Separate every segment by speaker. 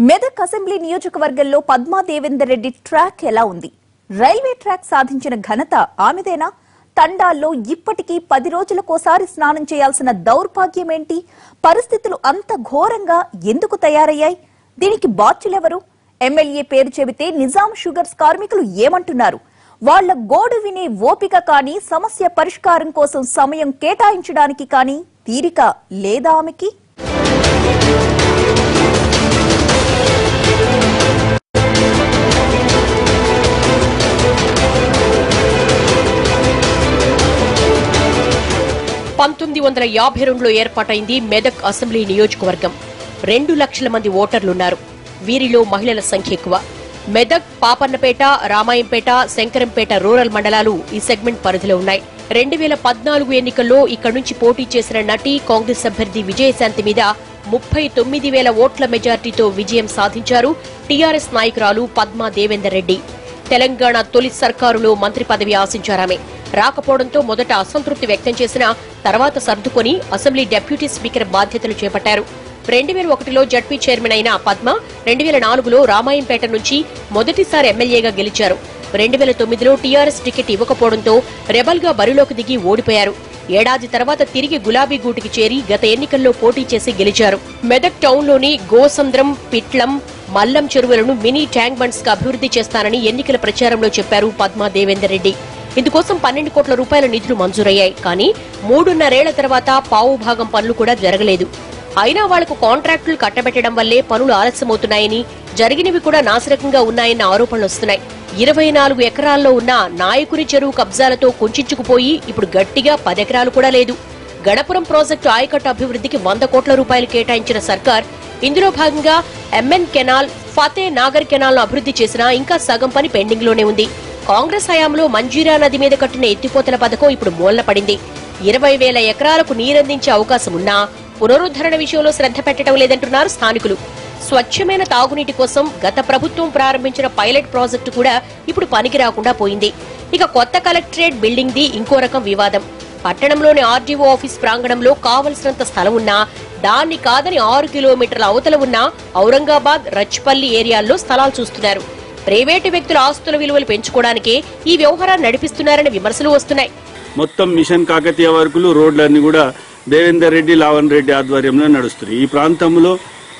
Speaker 1: Medak assembly నియోజకవర్గంలో Padma Devender Reddy track ఎలా ఉంది రైల్వే ట్రాక్ సాధించిన ఘనత ఆమెదేనా తండాల్లో ఇప్పటికీ పది రోజులకోసారి స్నానం చేయాల్సిన దౌర్భాగ్యమేంటి పరిస్థితులు అంత ఘోరంగా ఎందుకు తయారయ్యాయి దీనికి బాధ్యులెవరు ఎమ్మెల్యే పేరు చెబితే నిజాం షుగర్స్ కార్మికులు ఏమంటున్నారు వాళ్ల గోడు వినే ఓపిక కానీ సమస్య పరిష్కారం కోసం సమయం కేటాయించడానికి కానీ తీరిక లేదా ఆమెకి
Speaker 2: పంతొమ్మిది వందల యాభై రెండులో ఏర్పాటైంది మెదక్ అసెంబ్లీ నియోజకవర్గం రెండు లక్షల మంది ఓటర్లున్నారు వీరిలో మహిళల సంఖ్య ఎక్కువ మెదక్ పాపన్నపేట రామాయంపేట శంకరంపేట రూరల్ మండలాలు ఈ సెగ్మెంట్ పరిధిలో ఉన్నాయి రెండు వేల పద్నాలుగు ఎన్నికల్లో ఇక్కడి నుంచి పోటీ చేసిన నటి కాంగ్రెస్ అభ్యర్థి విజయశాంతి మీద ముప్పై తొమ్మిది వేల ఓట్ల మెజార్టీతో విజయం సాధించారు టీఆర్ఎస్ నాయకురాలు పద్మా దేవేందర్ రెడ్డి తెలంగాణ తొలి సర్కారులో మంత్రి పదవి ఆశించారామె రాకపోవడంతో మొదట అసంతృప్తి వ్యక్తం చేసినా తర్వాత సర్దుకొని అసెంబ్లీ డెప్యూటీ స్పీకర్ బాధ్యతలు చేపట్టారు రెండు వేల ఒకటిలో జడ్పీ చైర్మన్ అయిన పద్మ రెండు వేల నాలుగులో రామాయంపేట నుంచి మొదటిసారి ఎమ్మెల్యేగా గెలిచారు రెండు వేల తొమ్మిదిలో టీఆర్ఎస్ టికెట్ ఇవ్వకపోవడంతో రెబల్ గా బరిలోకి దిగి ఓడిపోయారు ఏడాది తర్వాత తిరిగి గులాబీ గూటికి చేరి గత ఎన్నికల్లో పోటీ చేసి గెలిచారు మెదక్ టౌన్లోని గోసంద్రం పిట్లం మల్లం చెరువులను మినీ ట్యాంక్ బండ్స్ గా అభివృద్ధి చేస్తానని ఎన్నికల ప్రచారంలో చెప్పారు పద్మా దేవేందర్ రెడ్డి ఇందుకోసం పన్నెండు కోట్ల రూపాయల నిధులు మంజూరయ్యాయి కానీ మూడున్నరేళ్ల తర్వాత పావు భాగం పనులు కూడా జరగలేదు అయినా వాళ్లకు కాంట్రాక్టులు కట్టబెట్టడం వల్లే పనులు ఆలస్యమవుతున్నాయని జరిగినవి కూడా నాశరకంగా ఉన్నాయన్న ఆరోపణలు వస్తున్నాయి ఇరవై నాలుగు ఎకరాల్లో ఉన్న నాయకుని చెరువు కబ్జాలతో కుంచుకుపోయి ఇప్పుడు గట్టిగా పదెకరాలు కూడా లేదు గణపురం ప్రాజెక్టు ఆయకట్టు అభివృద్ధికి వంద కోట్ల రూపాయలు కేటాయించిన సర్కార్ ఇందులో భాగంగా MN canal Fateh Nagar canal ను అభివృద్ధి చేసినా ఇంకా సగం పని పెండింగ్ లోనే ఉంది కాంగ్రెస్ హయాంలో మంజీరా నది మీద కట్టిన ఎత్తిపోతల పథకం ఇప్పుడు మూలన పడింది ఇరవై వేల ఎకరాలకు నీరందించే అవకాశం ఉన్నా పునరుద్ధరణ విషయంలో శ్రద్ధ పెట్టడం లేదంటున్నారు స్థానికులు స్వచ్ఛమైన తాగునీటి కోసం గత ప్రభుత్వం ప్రారంభించిన పైలట్ ప్రాజెక్టు కూడా ఇప్పుడు పనికి రాకుండా పోయింది ఇక కొత్త కలెక్టరేట్ బిల్డింగ్ ది ఇంకో రకం వివాదం పట్టణంలోని ఆర్డీఓ ఆఫీస్ ప్రాంగణంలో కావలసినంత స్థలం ఉన్నా దాన్ని కాదని ఆరు కిలోమీటర్ల అవతల ఉన్న ఔరంగాబాద్ రచ్పల్లి ఏరియాల్లో స్థలాలు చూస్తున్నారు ప్రైవేటు వ్యక్తుల ఆస్తుల విలువలు పెంచుకోవడానికే ఈ వ్యవహారాన్ని నడిపిస్తున్నారనే విమర్శలు వస్తున్నాయి
Speaker 3: మొత్తం మిషన్ కాకతీయ వరకులు రోడ్లన్నీ కూడా దేవేందర్ రెడ్డి లావణ్ రెడ్డి ఆధ్వర్యంలో నడుస్తున్నాయి ఈ ప్రాంతంలో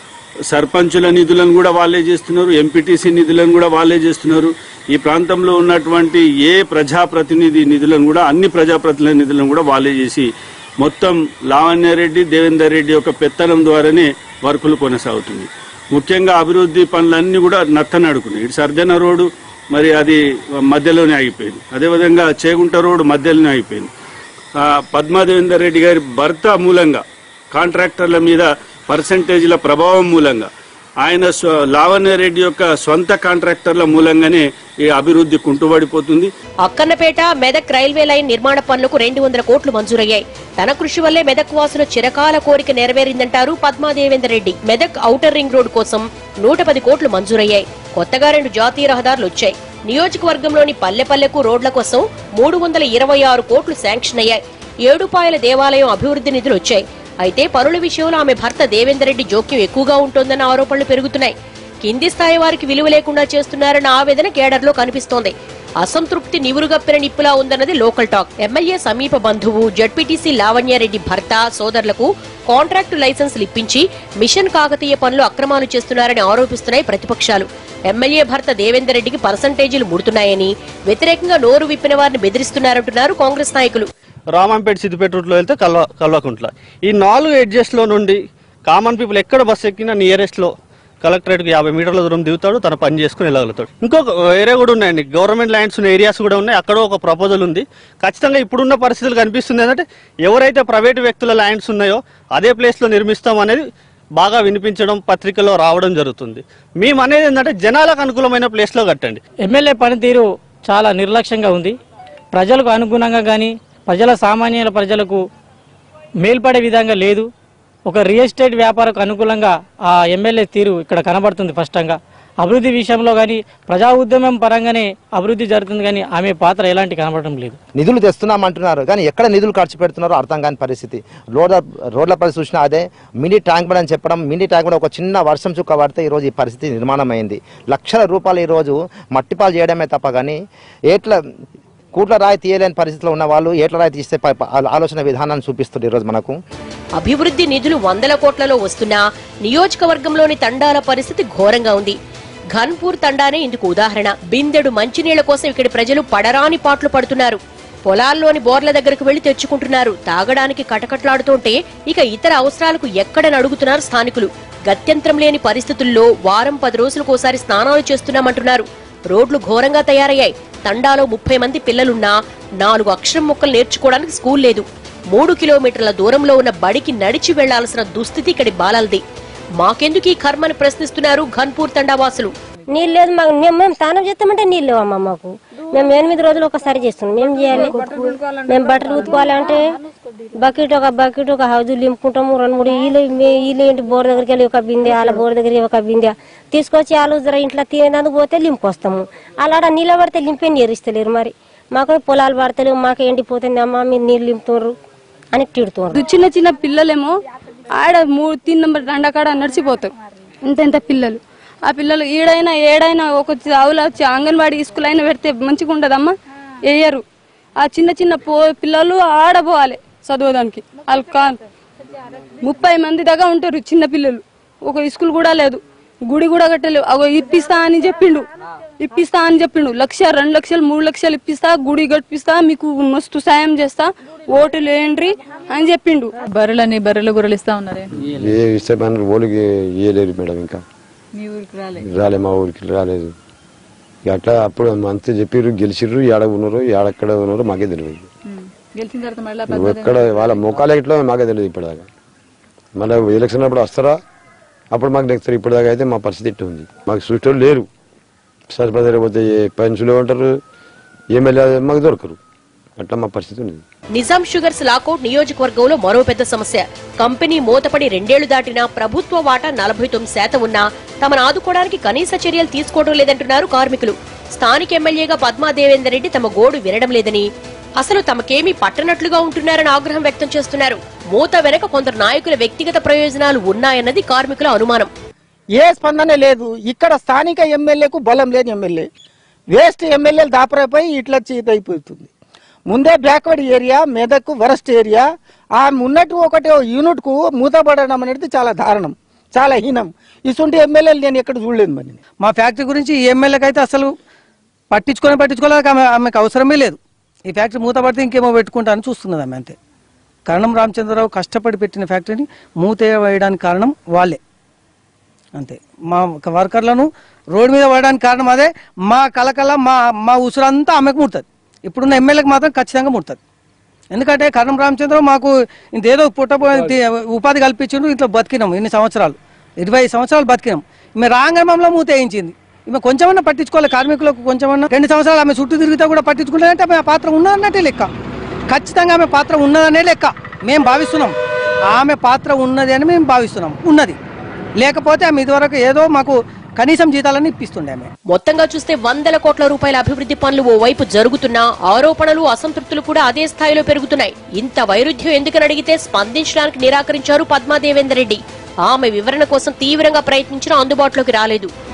Speaker 3: సర్పంచుల నిధులను కూడా వాళ్ళే చేస్తున్నారు ఎంపీటీసీ నిధులను కూడా వాళ్ళే చేస్తున్నారు ఈ ప్రాంతంలో ఉన్నటువంటి ఏ ప్రజాప్రతినిధి నిధులను కూడా అన్ని ప్రజాప్రతినిధి నిధులను కూడా వాళ్ళే చేసి మొత్తం లావణ్యారెడ్డి దేవేందర్ రెడ్డి యొక్క పెత్తనం ద్వారానే వర్కులు కొనసాగుతుంది ముఖ్యంగా అభివృద్ధి పనులన్నీ కూడా నత్తనడుకున్నాయి ఇటు సర్జన రోడ్డు మరి అది మధ్యలోనే ఆగిపోయింది అదేవిధంగా చేగుంట రోడ్డు మధ్యలోనే ఆగిపోయింది ఆ, పద్మాదేవేందర్ రెడ్డి గారి భర్త మూలంగా కాంట్రాక్టర్ల మీద పర్సంటేజ్ల ప్రభావం మూలంగా ఆయన స్వ- లావణ్య రెడ్డి యొక్క సొంత కాంట్రాక్టర్ల మూలంగానే ఈ అభివృద్ధి కుంటుపడిపోతుంది
Speaker 2: అక్కన్నపేట మెదక్ రైల్వే లైన్ నిర్మాణ పనులకు రెండు వందల కోట్లు మంజూరయ్యాయి తన కృషి వల్లే మెదక్ వాసుల చిరకాల కోరిక నెరవేరిందంటారు Padmadevender Reddy Medak outer ring road కోసం నూట పది కోట్లు మంజూరయ్యాయి కొత్తగా రెండు జాతీయ రహదారులు వచ్చాయి నియోజకవర్గంలోని పల్లె పల్లెకు రోడ్ల కోసం మూడు వందల ఇరవై ఆరు కోట్లు శాంక్షన్ అయ్యాయి ఏడుపాయల దేవాలయం అభివృద్ధి నిధులు వచ్చాయి అయితే పనుల విషయంలో ఆమె భర్త దేవేందర్ రెడ్డి జోక్యం ఎక్కువగా ఉంటోందన్న ఆరోపణలు పెరుగుతున్నాయి కింది స్థాయి వారికి విలువ లేకుండా చేస్తున్నారన్న ఆవేదన కేడర్లో కనిపిస్తోంది అసంతృప్తి నివురుగప్పిన నిప్పులా ఉందన్నది లోకల్ టాక్ ఎమ్మెల్యే సమీప బంధువు జడ్పీటీసీ లావణ్యారెడ్డి భర్త సోదరులకు కాంట్రాక్టు లైసెన్సులు ఇప్పించి మిషన్ కాకతీయ పనులు అక్రమాలు చేస్తున్నారని ఆరోపిస్తున్నాయి ప్రతిపక్షాలు ఎమ్మెల్యే భర్త దేవేందర్ రెడ్డికి పర్సంటేజీలు ముడుతున్నాయని వ్యతిరేకంగా నోరు విప్పిన వారిని బెదిరిస్తున్నారంటున్నారు కాంగ్రెస్ నాయకులు
Speaker 4: రామంపేట సిద్దిపేట రూట్లో వెళ్తే కల్వ కల్వకుంట్ల ఈ నాలుగు ఎడ్జెస్ట్లో నుండి కామన్ పీపుల్ ఎక్కడ బస్సు ఎక్కినా నియరెస్ట్లో కలెక్టరేట్కి యాభై మీటర్ల దూరం దిగుతాడు తన పని చేసుకుని వెళ్ళగలుగుతాడు ఇంకొక వేరే కూడా ఉన్నాయండి గవర్నమెంట్ ల్యాండ్స్ ఉన్న ఏరియాస్ కూడా ఉన్నాయి అక్కడ ఒక ప్రపోజల్ ఉంది ఖచ్చితంగా ఇప్పుడున్న పరిస్థితులు కనిపిస్తుంది ఏంటంటే ఎవరైతే ప్రైవేట్ వ్యక్తుల ల్యాండ్స్ ఉన్నాయో అదే ప్లేస్లో నిర్మిస్తాం అనేది బాగా వినిపించడం పత్రికలో రావడం జరుగుతుంది మేము అనేది ఏంటంటే జనాలకు అనుకూలమైన ప్లేస్లో కట్టండి
Speaker 5: ఎమ్మెల్యే పనితీరు చాలా నిర్లక్ష్యంగా ఉంది ప్రజలకు అనుగుణంగా కానీ ప్రజల సామాన్యుల ప్రజలకు మేల్పడే విధంగా లేదు ఒక రియల్ ఎస్టేట్ వ్యాపారకు అనుకూలంగా ఆ ఎమ్మెల్యే తీరు ఇక్కడ కనబడుతుంది స్పష్టంగా అభివృద్ధి విషయంలో కానీ ప్రజా ఉద్యమం పరంగానే అభివృద్ధి జరుగుతుంది కానీ ఆమె పాత్ర ఎలాంటి కనబడటం లేదు
Speaker 6: నిధులు తెస్తున్నామంటున్నారు కానీ ఎక్కడ నిధులు ఖర్చు పెడుతున్నారో అర్థం కాని పరిస్థితి రోడ్ల రోడ్ల పరిస్థితి చూసినా అదే మినీ ట్యాంక్ బండ్ అని చెప్పడం మినీ ట్యాంక్ బండ్ ఒక చిన్న వర్షం చుక్క పడితే ఈరోజు ఈ పరిస్థితి నిర్మాణం అయింది లక్షల రూపాయలు ఈరోజు మట్టిపాలు చేయడమే తప్ప కానీ ఏట్ల కూట్ల రాయి తీయలేని పరిస్థితిలో ఉన్న వాళ్ళు ఏట్ల రాయి తీస్తే ప- ప- ఆలోచన విధానాన్ని చూపిస్తుంది ఈరోజు మనకు
Speaker 2: అభివృద్ధి నిధులు వందల కోట్లలో వస్తున్నా నియోజకవర్గంలోని తండాల పరిస్థితి ఘోరంగా ఉంది ఘన్పూర్ తండానే ఇందుకు ఉదాహరణ బిందెడు మంచినీళ్ల కోసం ఇక్కడి ప్రజలు పడరాని పాట్లు పడుతున్నారు పొలాల్లోని బోర్ల దగ్గరకు వెళ్లి తెచ్చుకుంటున్నారు తాగడానికి కటకట్లాడుతుంటే ఇక ఇతర అవసరాలకు ఎక్కడని అడుగుతున్నారు స్థానికులు గత్యంతరం లేని పరిస్థితుల్లో వారం పది రోజులకోసారి స్నానాలు చేస్తున్నామంటున్నారు రోడ్లు ఘోరంగా తయారయ్యాయి తండాలో ముప్పై మంది పిల్లలున్నా నాలుగు అక్షరం మొక్కలు నేర్చుకోవడానికి స్కూల్ లేదు మూడు కిలోమీటర్ల దూరంలో ఉన్న బడికి నడిచి వెళ్లాల్సిన దుస్థితి ఇక్కడి బాలల్ది మాకెందుకు ఈ కర్మని ప్రశ్నిస్తున్నారు ఘన్పూర్ తండావాసులు
Speaker 7: నీళ్ళు లేదు మాకు మేము మేము స్నానం చేస్తామంటే నీళ్ళు లేవమ్మా మాకు మేము ఎనిమిది రోజులు ఒకసారి చేస్తున్నాం మేము చేయాలి మేము బట్టలు ఉతుకోవాలంటే బకెట్ ఒక బకెట్ ఒక హౌజు నింపుకుంటాము రెండు మూడు వీళ్ళు వీళ్ళు ఏంటి బోర్ దగ్గరికి వెళ్ళి ఒక బిందె వాళ్ళ బోర్ దగ్గరికి ఒక బిందె తీసుకొచ్చి వాళ్ళు జర ఇంట్లో తినేందుకు పోతే లింపుకొస్తాము అలా ఆడ నీళ్ళ పడితే లింపే నీరిస్తలేరు మరి మాకు పొలాలు పడతలేవు మాకు ఎండిపోతుంది అమ్మా మీరు నీళ్ళు నింపుతున్నారు అని తిడుతున్నారు
Speaker 8: చిన్న చిన్న పిల్లలేమో ఆడ మూడు తిన్న నెంబర్ దండకాడ నడిచిపోతారు ఇంత ఇంత పిల్లలు ఆ పిల్లలు ఈడైనా ఏడైనా ఒక ఆవుల వచ్చి అంగన్వాడీ స్కూల్ అయినా పెడితే మంచిగా ఉండదమ్మా వేయరు ఆ చిన్న చిన్న పో పిల్లలు ఆడపోవాలి చదవడానికి వాళ్ళు కా ముప్పై మంది దాకా ఉంటారు చిన్న పిల్లలు ఒక స్కూల్ కూడా లేదు గుడి కూడా కట్టలేవు అగో ఇప్పిస్తా అని చెప్పిండు ఇప్పిస్తా అని చెప్పిండు లక్ష రెండు లక్షలు మూడు లక్షలు ఇప్పిస్తా గుడి కట్టిస్తా మీకు మస్తు సాయం చేస్తా ఓటు లేండ్రి అని చెప్పిండు
Speaker 9: బర్రెలని బర్రెల గొర్రెలు ఇస్తా ఉన్నారే
Speaker 10: ఏ ఇష్టమైన ఓడికి ఇయ్యలేరు మేడం ఇంకా
Speaker 9: మీ ఊరికి రాలే
Speaker 10: రాలే మా ఊరికి రాలేదు ఇక అట్లా అప్పుడు అంతే చెప్పిర్రు గెలిచిర్రు ఏడ ఉన్నారు ఏడక్కడ ఉన్నారు మాకే తెలియదు
Speaker 9: ఉమ్. గెలిచిన తర్వాత మళ్ళీ
Speaker 10: నువ్వు ఎక్కడ వాళ్ళ ముఖాలు ఎట్లా మాకే తెలియదు ఇప్పటిదాకా మళ్ళీ ఎలక్షన్ అప్పుడు వస్తారా అప్పుడు మాకు నెక్స్ట్ ఇప్పటిదాకా అయితే మా పరిస్థితి ఇట్టు ఉంది మాకు సృష్టి లేరు సరిపడ పోతే పెన్షన్లు ఉంటారు ఎమ్మెల్యే మాకు దొరకరు అట్లా మా పరిస్థితి ఉంది
Speaker 2: నిజాం షుగర్స్ లాకౌట్ నియోజకవర్గంలో మరో పెద్ద సమస్య కంపెనీ మూతపడి రెండేళ్లు దాటినా ప్రభుత్వ వాటా నలభై తొమ్మిది శాతం ఉన్నా తమను ఆదుకోవడానికి కనీస చర్యలు తీసుకోవడం లేదంటున్నారు కార్మికులు స్థానిక ఎమ్మెల్యేగా పద్మా దేవేందర్ రెడ్డి తమ గోడు వినడం లేదని అసలు తమకేమీ పట్టనట్లుగా ఉంటున్నారని ఆగ్రహం వ్యక్తం చేస్తున్నారు మూత వెనక కొందరు నాయకుల వ్యక్తిగత ప్రయోజనాలు ఉన్నాయన్నది కార్మికుల అనుమానం
Speaker 11: ఏ స్పందన లేదు ఇక్కడ స్థానిక ఎమ్మెల్యేకు బలం లేని ఎమ్మెల్యే వేస్ట్ ఎమ్మెల్యేలు దాపరైపోయి ఇట్లా చీత అయిపోతుంది ముందే backward area Medak worst area ఆ ఉన్నట్టు ఒకటి యూనిట్కు మూతపడడం అనేది చాలా దారుణం చాలా హీనం ఇటువంటి ఎమ్మెల్యేలు నేను ఎక్కడ చూడలేదు మరి
Speaker 12: మా ఫ్యాక్టరీ గురించి ఈ ఎమ్మెల్యేకి అయితే అసలు పట్టించుకొని పట్టించుకోలేదు ఆమె ఆమెకు అవసరమే లేదు ఈ ఫ్యాక్టరీ మూత పడితే ఇంకేమో పెట్టుకుంటానని చూస్తున్నది ఆమె అంతే కరణం రామచంద్రరావు కష్టపడి పెట్టిన ఫ్యాక్టరీని మూత వేయడానికి కారణం వాళ్ళే అంతే మా వర్కర్లను రోడ్డు మీద పడడానికి కారణం అదే మా కలకల మా మా ఉసురంతా ఆమెకు ముడుతుంది ఇప్పుడున్న ఎమ్మెల్యేకి మాత్రం ఖచ్చితంగా ముడుతుంది ఎందుకంటే కరణం రామచంద్రరావు మాకు ఇంతేదో పుట్ట ఉపాధి కల్పించిండు ఇంట్లో బతికినాం ఇన్ని సంవత్సరాలు ఇరవై సంవత్సరాలు బతికినాం ఈమె రాంగమంలో మూత వేయించింది ఈమె కొంచెమన్నా పట్టించుకోవాలి కార్మికులకు కొంచెమన్నా రెండు సంవత్సరాలు ఆమె చుట్టూ తిరిగితే కూడా పట్టించుకుంటారంటే ఆమె పాత్ర ఉన్నదన్నట్టే లెక్క ఖచ్చితంగా ఆమె పాత్ర ఉన్నదనే లెక్క మేము భావిస్తున్నాం ఆమె పాత్ర ఉన్నది అని మేము భావిస్తున్నాం ఉన్నది లేకపోతే ఆమె ఇదివరకు ఏదో మాకు కనీసం జీతాలని ఇప్పిస్తుండే ఆమె
Speaker 2: మొత్తంగా చూస్తే వందల కోట్ల రూపాయల అభివృద్ధి పనులు ఓవైపు జరుగుతున్నా ఆరోపణలు అసంతృప్తులు కూడా అదే స్థాయిలో పెరుగుతున్నాయి ఇంత వైరుధ్యం ఎందుకని అడిగితే స్పందించడానికి నిరాకరించారు పద్మాదేవేందర్ రెడ్డి ఆమె వివరణ కోసం తీవ్రంగా ప్రయత్నించినా అందుబాటులోకి రాలేదు